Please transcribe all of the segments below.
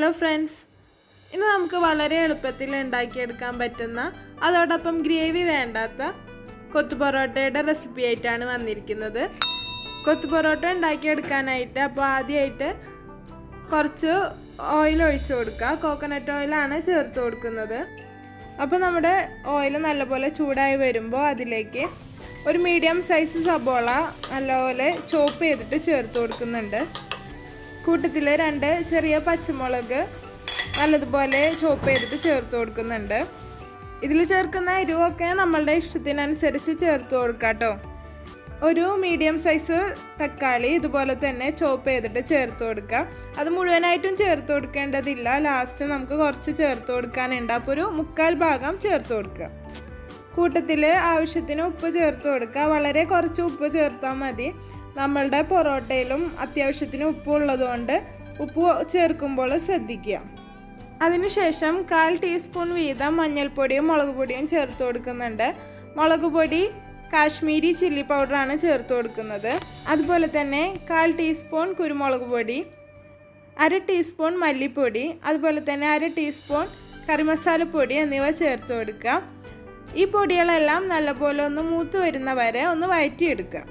hello friends ഇന്ന് നമുക്ക് വളരെ എളുപ്പത്തിൽ ഉണ്ടാക്കിയെടുക്കാൻ പറ്റുന്ന അതോടൊപ്പം ഗ്രേവി വേണ്ടാത്ത കൊത്തു പൊറോട്ടയുടെ റെസിപ്പി ആയിട്ടാണ് വന്നിരിക്കുന്നത് കൊത്തു പൊറോട്ട ഉണ്ടാക്കിയെടുക്കാനായിട്ട് അപ്പോൾ ആദ്യമായിട്ട് കുറച്ച് ഓയിൽ ഒഴിച്ചു കൊടുക്കുക കോക്കനട്ട് ഓയിലാണ് ചേർത്ത് കൊടുക്കുന്നത് അപ്പോൾ നമ്മുടെ ഓയിൽ നല്ലപോലെ ചൂടായി വരുമ്പോൾ അതിലേക്ക് ഒരു മീഡിയം സൈസ് സബോള നല്ലപോലെ ചോപ്പ് ചെയ്തിട്ട് ചേർത്ത് കൊടുക്കുന്നുണ്ട് കൂട്ടത്തിൽ രണ്ട് ചെറിയ പച്ചമുളക് നല്ലതുപോലെ ചോപ്പ് ചെയ്തിട്ട് ചേർത്ത് കൊടുക്കുന്നുണ്ട് ഇതിൽ ചേർക്കുന്ന എരിവൊക്കെ നമ്മളുടെ ഇഷ്ടത്തിനനുസരിച്ച് ചേർത്ത് കൊടുക്കാം കേട്ടോ ഒരു മീഡിയം സൈസ് തക്കാളി ഇതുപോലെ തന്നെ ചോപ്പ് ചെയ്തിട്ട് ചേർത്ത് കൊടുക്കുക അത് മുഴുവനായിട്ടും ചേർത്ത് കൊടുക്കേണ്ടതില്ല ലാസ്റ്റ് നമുക്ക് കുറച്ച് ചേർത്ത് കൊടുക്കാനുണ്ട് അപ്പോൾ ഒരു മുക്കാൽ ഭാഗം ചേർത്ത് കൊടുക്കുക കൂട്ടത്തിൽ ആവശ്യത്തിന് ഉപ്പ് ചേർത്ത് കൊടുക്കുക വളരെ കുറച്ച് ഉപ്പ് ചേർത്താൽ മതി നമ്മളുടെ പൊറോട്ടയിലും അത്യാവശ്യത്തിന് ഉപ്പ് ഉള്ളതുകൊണ്ട് ഉപ്പ് ചേർക്കുമ്പോൾ ശ്രദ്ധിക്കുക അതിനുശേഷം കാൽ ടീസ്പൂൺ വീതം മഞ്ഞൾപ്പൊടിയും മുളക് പൊടിയും ചേർത്ത് കൊടുക്കുന്നുണ്ട് മുളക് പൊടി കാശ്മീരി ചില്ലി പൗഡറാണ് ചേർത്ത് കൊടുക്കുന്നത് അതുപോലെ തന്നെ കാൽ ടീസ്പൂൺ കുരുമുളക് പൊടി അര ടീസ്പൂൺ മല്ലിപ്പൊടി അതുപോലെ തന്നെ അര ടീസ്പൂൺ കറിമസാലപ്പൊടി എന്നിവ ചേർത്ത് കൊടുക്കുക ഈ പൊടികളെല്ലാം നല്ലപോലെ ഒന്ന് മൂത്ത് വരുന്ന വരെ ഒന്ന് വഴറ്റിയെടുക്കുക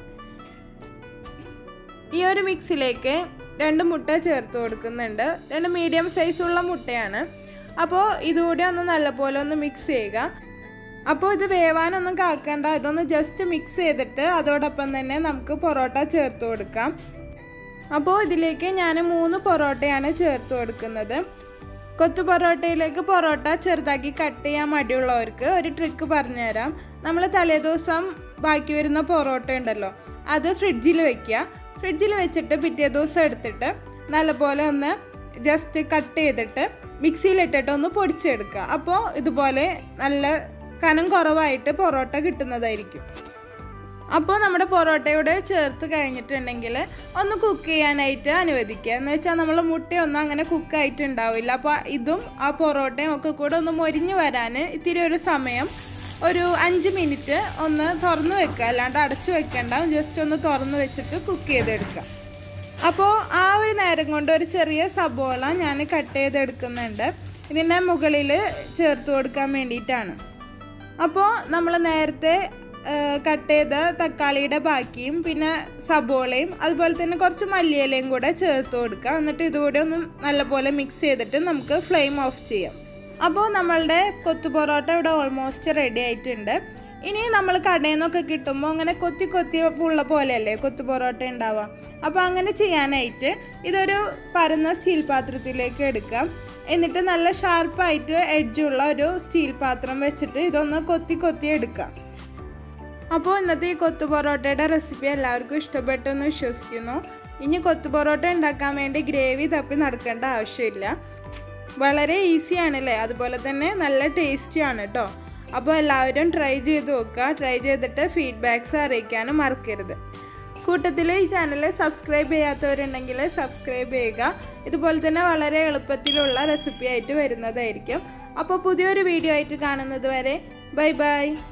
ഈ ഒരു മിക്സിലേക്ക് രണ്ട് മുട്ട ചേർത്ത് കൊടുക്കുന്നുണ്ട് രണ്ട് മീഡിയം സൈസുള്ള മുട്ടയാണ് അപ്പോൾ ഇതുകൂടി ഒന്ന് നല്ലപോലെ ഒന്ന് മിക്സ് ചെയ്യുക അപ്പോൾ ഇത് വേവാനൊന്നും കാക്കണ്ട ഇതൊന്ന് ജസ്റ്റ് മിക്സ് ചെയ്തിട്ട് അതോടൊപ്പം തന്നെ നമുക്ക് പൊറോട്ട ചേർത്ത് കൊടുക്കാം അപ്പോൾ ഇതിലേക്ക് ഞാൻ മൂന്ന് പൊറോട്ടയാണ് ചേർത്ത് കൊടുക്കുന്നത് കൊത്തു പൊറോട്ടയിലേക്ക് പൊറോട്ട ചെറുതാക്കി കട്ട് ചെയ്യാൻ മടിയുള്ളവർക്ക് ഒരു ട്രിക്ക് പറഞ്ഞുതരാം നമ്മൾ തലേദിവസം ബാക്കി വരുന്ന പൊറോട്ട ഉണ്ടല്ലോ അത് ഫ്രിഡ്ജിൽ വെക്കുക ഫ്രിഡ്ജിൽ വെച്ചിട്ട് പിറ്റേ ദിവസം എടുത്തിട്ട് നല്ലപോലെ ഒന്ന് ജസ്റ്റ് കട്ട് ചെയ്തിട്ട് മിക്സിയിലിട്ടിട്ട് ഒന്ന് പൊടിച്ചെടുക്കുക അപ്പോൾ ഇതുപോലെ നല്ല കനം കുറവായിട്ട് പൊറോട്ട കിട്ടുന്നതായിരിക്കും അപ്പോൾ നമ്മുടെ പൊറോട്ടയോട് ചേർത്ത് കഴിഞ്ഞിട്ടുണ്ടെങ്കിൽ ഒന്ന് കുക്ക് ചെയ്യാനായിട്ട് അനുവദിക്കുക എന്ന് വെച്ചാൽ നമ്മൾ മുട്ടയൊന്നും അങ്ങനെ കുക്കായിട്ട് ഉണ്ടാവില്ല അപ്പോൾ ഇതും ആ പൊറോട്ടയും ഒക്കെ കൂടെ ഒന്ന് മൊരിഞ്ഞ് വരാൻ ഇത്തിരി ഒരു സമയം ഒരു അഞ്ച് മിനിറ്റ് ഒന്ന് തുറന്ന് വെക്കുക അല്ലാണ്ട് അടച്ചു വെക്കേണ്ട ജസ്റ്റ് ഒന്ന് തുറന്ന് വെച്ചിട്ട് കുക്ക് ചെയ്തെടുക്കുക അപ്പോൾ ആ ഒരു നേരം കൊണ്ട് ഒരു ചെറിയ സബോള ഞാൻ കട്ട് ചെയ്തെടുക്കുന്നുണ്ട് ഇതിൻ്റെ മുകളിൽ ചേർത്ത് കൊടുക്കാൻ വേണ്ടിയിട്ടാണ് അപ്പോൾ നമ്മൾ നേരത്തെ കട്ട് ചെയ്ത തക്കാളിയുടെ ബാക്കിയും പിന്നെ സബോളയും അതുപോലെ തന്നെ കുറച്ച് മല്ലിയിലയും കൂടെ ചേർത്ത് കൊടുക്കുക എന്നിട്ട് ഇതുകൂടെ ഒന്ന് നല്ലപോലെ മിക്സ് ചെയ്തിട്ട് നമുക്ക് ഫ്ലെയിം ഓഫ് ചെയ്യാം അപ്പോൾ നമ്മളുടെ കൊത്തു പൊറോട്ട ഇവിടെ ഓൾമോസ്റ്റ് റെഡി ആയിട്ടുണ്ട് ഇനി നമ്മൾ കടയിൽ നിന്നൊക്കെ കിട്ടുമ്പോൾ അങ്ങനെ കൊത്തി കൊത്തി ഉള്ള പോലെയല്ലേ കൊത്തു പൊറോട്ട ഉണ്ടാവുക അപ്പോൾ അങ്ങനെ ചെയ്യാനായിട്ട് ഇതൊരു പരന്ന സ്റ്റീൽ പാത്രത്തിലേക്ക് എടുക്കാം എന്നിട്ട് നല്ല ഷാർപ്പായിട്ട് എഡ്ജുള്ള ഒരു സ്റ്റീൽ പാത്രം വെച്ചിട്ട് ഇതൊന്ന് കൊത്തി കൊത്തി എടുക്കാം അപ്പോൾ ഇന്നത്തെ ഈ കൊത്തു പൊറോട്ടയുടെ റെസിപ്പി എല്ലാവർക്കും ഇഷ്ടപ്പെട്ടെന്ന് വിശ്വസിക്കുന്നു ഇനി കൊത്തു പൊറോട്ട ഉണ്ടാക്കാൻ വേണ്ടി ഗ്രേവി തപ്പി നടക്കേണ്ട ആവശ്യമില്ല വളരെ ഈസിയാണല്ലേ അതുപോലെ തന്നെ നല്ല ടേസ്റ്റിയാണ് കേട്ടോ അപ്പോൾ എല്ലാവരും ട്രൈ ചെയ്ത് നോക്കുക ട്രൈ ചെയ്തിട്ട് ഫീഡ്ബാക്ക്സ് അറിയിക്കാനും മറക്കരുത് കൂട്ടത്തിൽ ഈ ചാനൽ സബ്സ്ക്രൈബ് ചെയ്യാത്തവരുണ്ടെങ്കിൽ സബ്സ്ക്രൈബ് ചെയ്യുക ഇതുപോലെ തന്നെ വളരെ എളുപ്പത്തിലുള്ള റെസിപ്പി ആയിട്ട് വരുന്നതായിരിക്കും അപ്പോൾ പുതിയൊരു വീഡിയോ ആയിട്ട് കാണുന്നത് വരെ ബൈ ബൈ